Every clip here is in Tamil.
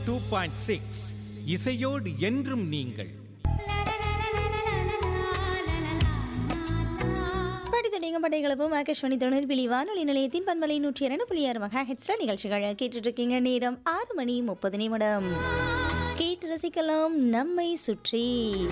டூ பாயிண்ட் சிக்ஸ் இசையோடு என்றும் நீங்கள் படித்த நீங்கள் படைகளப்பும் ஆகாஷ்வாணி தொழில்பிலி வானொலி நிலையத்தின் பண்பலை நூற்றி இரண்டு புள்ளி ஆறு மகா ஹெட்ஸ்டா நிகழ்ச்சிகள் கேட்டுட்டு இருக்கீங்க நேரம் ஆறு மணி முப்பது நிமிடம் கேட்டு ரசிக்கலாம் நம்மை சுற்றி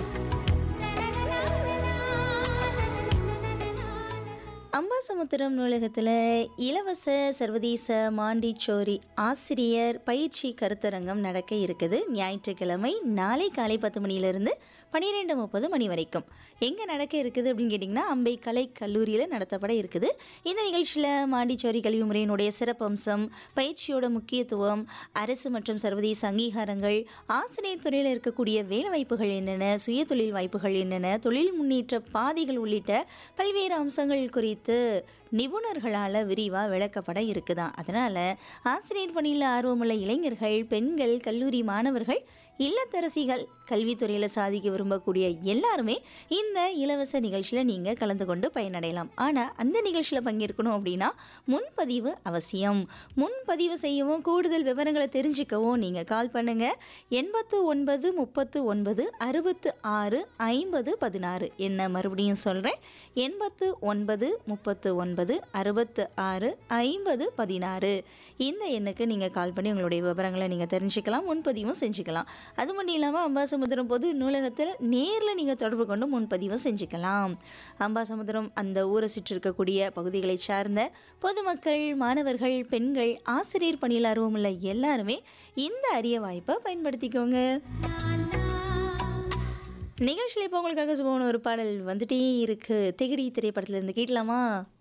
அம்பாசமுத்திரம் நூலகத்தில் இலவச சர்வதேச மாண்டிச்சோரி ஆசிரியர் பயிற்சி கருத்தரங்கம் நடக்க இருக்குது ஞாயிற்றுக்கிழமை நாளை காலை பத்து மணியிலிருந்து பன்னிரெண்டு முப்பது மணி வரைக்கும் எங்கே நடக்க இருக்குது அப்படின்னு கேட்டிங்கன்னா அம்பை கலை கல்லூரியில் நடத்தப்பட இருக்குது இந்த நிகழ்ச்சியில் மாண்டிச்சோரி கல்வி முறையினுடைய சிறப்பம்சம் பயிற்சியோட முக்கியத்துவம் அரசு மற்றும் சர்வதேச அங்கீகாரங்கள் ஆசிரியர் துறையில் இருக்கக்கூடிய வேலை வாய்ப்புகள் என்னென்ன சுய தொழில் வாய்ப்புகள் என்னென்ன தொழில் முன்னேற்ற பாதைகள் உள்ளிட்ட பல்வேறு அம்சங்கள் குறித்து நிபுணர்களால் விரிவாக விளக்கப்பட இருக்குதாம் அதனால் ஆசிரியர் பணியில் ஆர்வமுள்ள இளைஞர்கள் பெண்கள் கல்லூரி மாணவர்கள் இல்லத்தரசிகள் கல்வித்துறையில் சாதிக்க விரும்பக்கூடிய எல்லாருமே இந்த இலவச நிகழ்ச்சியில் நீங்கள் கலந்து கொண்டு பயனடையலாம் ஆனால் அந்த நிகழ்ச்சியில் பங்கேற்கணும் அப்படின்னா முன்பதிவு அவசியம் முன்பதிவு செய்யவும் கூடுதல் விவரங்களை தெரிஞ்சுக்கவும் நீங்கள் கால் பண்ணுங்கள் எண்பத்து ஒன்பது முப்பத்து ஒன்பது அறுபத்து ஆறு ஐம்பது பதினாறு என்ன மறுபடியும் சொல்கிறேன் எண்பத்து ஒன்பது முப்பத்து ஒன்பது அறுபத்து ஆறு ஐம்பது பதினாறு இந்த எண்ணுக்கு நீங்கள் கால் பண்ணி உங்களுடைய விவரங்களை நீங்கள் தெரிஞ்சுக்கலாம் முன்பதிவும் செஞ்சுக்கலாம் அது மட்டும் இல்லாமல் அம்பாசமுத்திரம் பொது நூலகத்தில் நேரில் நீங்கள் தொடர்பு கொண்டு முன்பதிவும் செஞ்சுக்கலாம் அம்பாசமுத்திரம் அந்த ஊரை சுற்றி இருக்கக்கூடிய பகுதிகளை சார்ந்த பொதுமக்கள் மாணவர்கள் பெண்கள் ஆசிரியர் பணியில் ஆர்வமுள்ள எல்லாருமே இந்த அரிய வாய்ப்பை பயன்படுத்திக்கோங்க நிகழ்ச்சியில் இப்போ உங்களுக்காக சுபமான ஒரு பாடல் வந்துட்டே இருக்கு திகடி திரைப்படத்துல இருந்து கேட்கலாமா